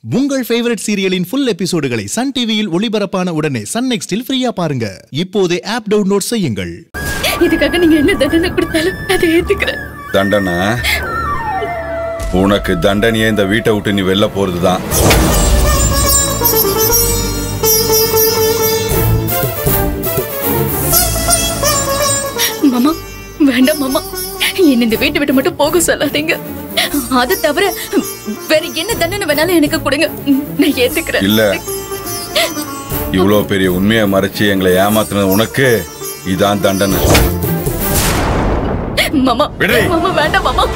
உங்கள் ஃபேவரட் சீரியலின் ஃபுல் எபிசோடுகளை சன் டிவியில் ஒளிபரப்பான உடனே சன் நெக்ஸ்டில் ஃப்ரீயா பாருங்க இப்போதே ஆப் டவுன்லோட் செய்யுங்கள் இதுக்காக நீங்க என்ன தண்டனை கொடுத்தாலும் அதை ஏத்துக்கிறேன் தண்டனை உனக்கு தண்டனையே இந்த வீட்டை விட்டு நீ வெளில போறதுதான் மாமா வேண்டாம் மாமா என்ன இந்த வீட்டை விட்டு மட்டும் போக சொல்லாதீங்க அது தவிர வேற என்ன தண்டனை வேணாலும் எனக்கு கொடுங்க நான் ஏத்துக்கிறேன் இல்ல இவ்வளோ பெரிய உண்மையை மறைச்சு எங்களை ஏமாத்துனது உனக்கு இதான் தண்டனை மாமா விடு. மாமா வேண்டாம் மாமா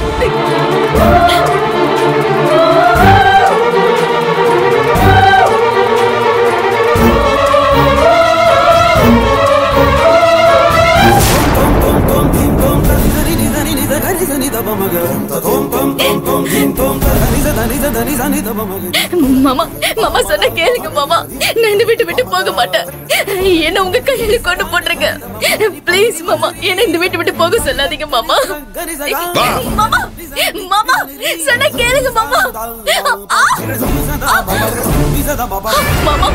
மாமா மாமா சொன்ன கேளுங்க மாமா நான் இந்த வீட்டை விட்டு போக மாட்டேன் என்ன உங்க கையில கொண்டு போட்டுருங்க ப்ளீஸ் மாமா என்ன இந்த வீட்டை விட்டு போக சொல்லாதீங்க மாமா மாமா மாமா சொன்ன கேளுங்க மாமா ஆ! மாமா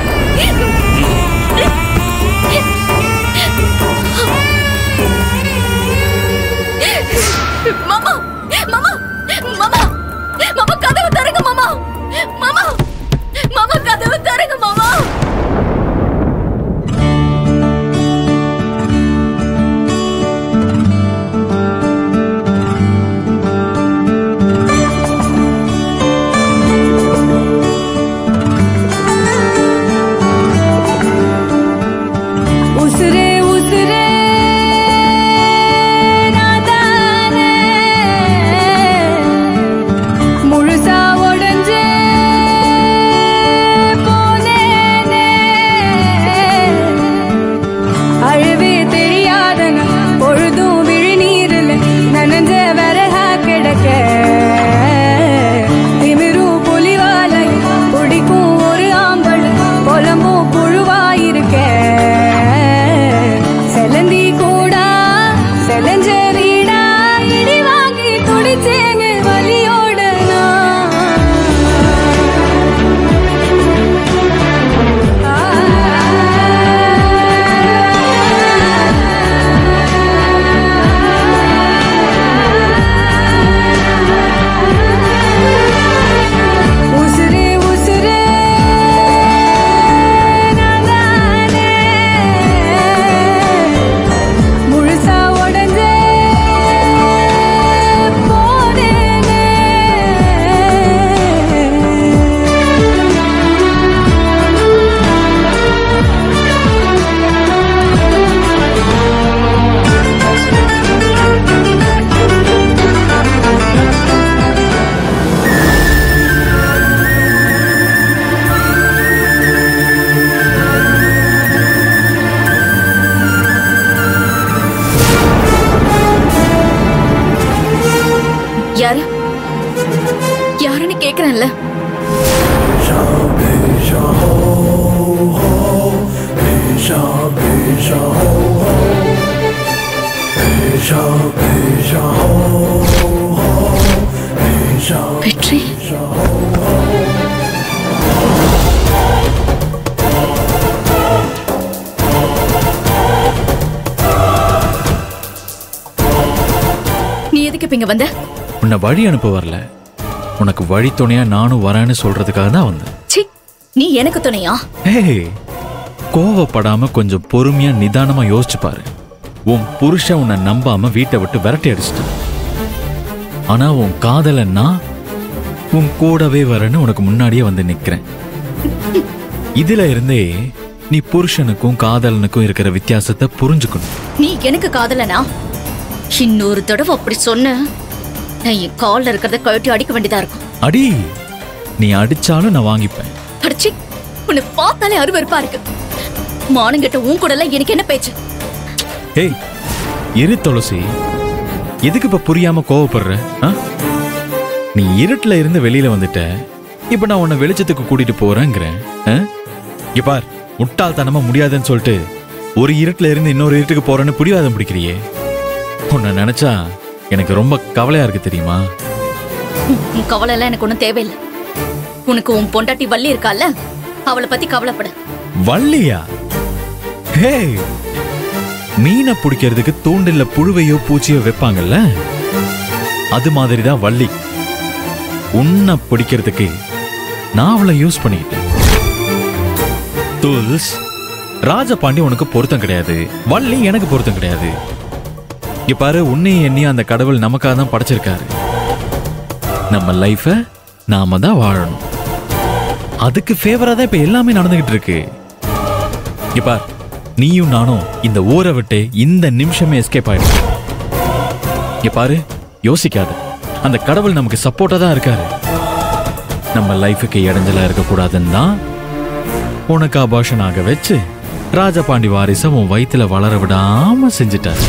மாமா மாமா மாமா மாமா கதவு தருங்க மாமா மாமா மாமா கதவு தருங்க மாமா உசுரே உசுரே நாதானே முழுசா உடஞ்சே போனேனே அழுவே தெரியாத நான் பொழுதும் விழிநீரில் நனைஞ்ச வரஹா கிடக்க திமிரும் புலிவாலை பிடிக்கும் ஒரு ஆம்பல் புலம்பும் புழுவாயிருக்க செலந்தி கூடா செலஞ்ச வீடா இடி வாங்கி துடிச்சேங்க வலியோட உசுரே உசுரே நானே முழுசா உடஞ்சே யாரு யாருன்னு கேக்குறேன்ல வெற்றி நீ எதுக்கு இப்ப இங்க வந்த உன்னை வழி அனுப்ப வரல உனக்கு வழி துணையா நானும் வரேன்னு சொல்றதுக்காக தான் வந்தேன் சி நீ எனக்கு துணையா ஏய் கோவப்படாம கொஞ்சம் பொறுமையா நிதானமா யோசிச்சு பாரு உன் புருஷன் உன்னை நம்பாம வீட்டை விட்டு விரட்டி அடிச்சிட்டான் ஆனா உன் காதலன் நான் உன் கூடவே வரேன்னு உனக்கு முன்னாடியே வந்து நிக்கிறேன் இதுல இருந்தே நீ புருஷனுக்கும் காதலனுக்கும் இருக்கிற வித்தியாசத்தை புரிஞ்சுக்கணும் நீ எனக்கு காதலனா இன்னொரு தடவை அப்படி சொன்ன நான் என் கால்ல இருக்கிறத கழட்டி அடிக்க வேண்டியதா இருக்கும் அடி நீ அடிச்சாலும் நான் வாங்கிப்பேன் அடிச்சி உன்னை பார்த்தாலே அருவருப்பா இருக்கு மானங்கிட்ட உன் கூட எல்லாம் எனக்கு என்ன பேச்சு ஏய் இரு துளசி எதுக்கு இப்ப புரியாம கோவப்படுற ஆ? நீ இருட்டுல இருந்து வெளியில வந்துட்ட இப்ப நான் உன்னை வெளிச்சத்துக்கு கூட்டிட்டு போறேங்கிறேன் ஆ? இங்க பார் முட்டாள்தனமா முடியாதுன்னு சொல்லிட்டு ஒரு இருட்டுல இருந்து இன்னொரு இருட்டுக்கு போறேன்னு பிடிவாதம் பிடிக்கிறியே உன்னை நினைச்சா எனக்கு ரொம்ப கவலையா இருக்கு தெரியுமா உன் கவலை எல்லாம் எனக்கு ஒண்ணும் தேவையில்லை உனக்கு உன் பொண்டாட்டி வள்ளி இருக்கால அவளை பத்தி கவலைப்படு வள்ளியா ஹே மீனை பிடிக்கிறதுக்கு தூண்டில்ல புழுவையோ பூச்சியோ வைப்பாங்கல்ல அது மாதிரி தான் வள்ளி உன்னை பிடிக்கிறதுக்கு நான் அவளை யூஸ் பண்ணிக்கிட்டேன் துல்ஸ் ராஜபாண்டி உனக்கு பொருத்தம் கிடையாது வள்ளி எனக்கு பொருத்தம் கிடையாது இங்க பாரு உன்னையும் என்னையும் அந்த கடவுள் நமக்காக தான் படைச்சிருக்காரு நம்ம லைஃப நாம தான் வாழணும் அதுக்கு ஃபேவரா தான் இப்ப எல்லாமே நடந்துகிட்டு இருக்கு இங்க பார் நீயும் நானும் இந்த ஊரை விட்டு இந்த நிமிஷமே எஸ்கேப் ஆயிடும் இங்க பாரு யோசிக்காத அந்த கடவுள் நமக்கு சப்போர்ட்டா தான் இருக்காரு நம்ம லைஃபுக்கு இடைஞ்சலா இருக்கக்கூடாதுன்னு தான் உனக்கு அபாஷன் ஆக வச்சு ராஜபாண்டி வாரிசை உன் வயித்துல வளர விடாம செஞ்சுட்டாரு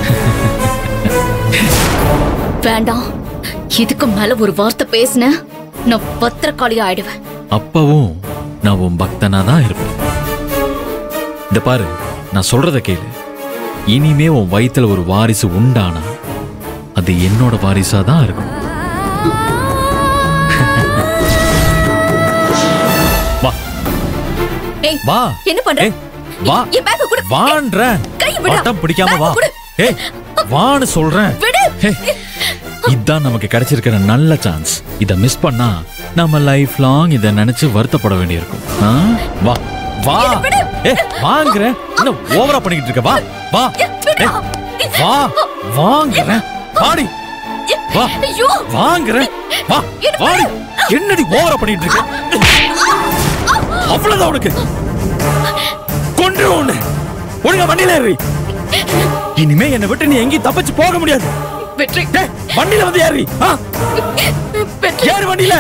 வேண்டாம் இதுக்கு மேல ஒரு வார்த்தை பேசின நான் பத்திரக்காளி ஆயிடுவேன் அப்பவும் நான் உன் பக்தனா தான் இருப்பேன் இந்த பாரு நான் சொல்றத கேளு இனிமே உன் வயித்துல ஒரு வாரிசு உண்டானா அது என்னோட வாரிசா தான் இருக்கும் வா ஏய் வா என்ன பண்ற ஏய், வா என் பேக்க கொடு வான்ற கையை விடு. பட்டம் பிடிக்காம வா பேக்க கொடு. ஏய் வான்னு சொல்றேன் விடு ஏய், இதான் நமக்கு கிடைச்சிருக்கிற நல்ல சான்ஸ் இத மிஸ் பண்ணா நம்ம லைஃப் லாங் இத நினைச்சு வருத்தப்பட வேண்டியிருக்கும் ஆ? வா வா விடு. ஏ வாங்குற இன்னும் ஓவரா பண்ணிக்கிட்டு இருக்க வா வா ஏய், வா வாங்குற வாடி வா ஐயோ வாங்குற வா என்ன வாடி என்னடி ஓவரா பண்ணிட்டு இருக்க அவ்வளவுதான் உனக்கு கொன்று ஒண்ணு ஒழுங்கா வண்டியில ஏறி இனிமே என்னை விட்டு நீ எங்கேயும் தப்பிச்சு போக முடியாது வெற்றி டேய், வண்டியில வந்து ஏறி ஆ, வெற்றி ஏறு வண்டியில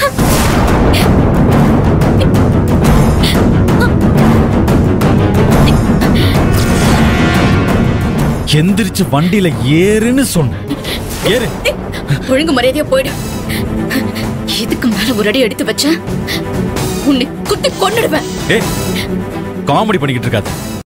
எந்திரிச்சு வண்டியில ஏறுன்னு சொன்னேன் ஏறு ஒழுங்கு மரியாதையா போயிடு இதுக்கு மேல ஒரு அடி எடுத்து வச்சேன் உன்னை குத்தி கொன்னுடுவேன் ஏய் காமெடி பண்ணிக்கிட்டு இருக்காது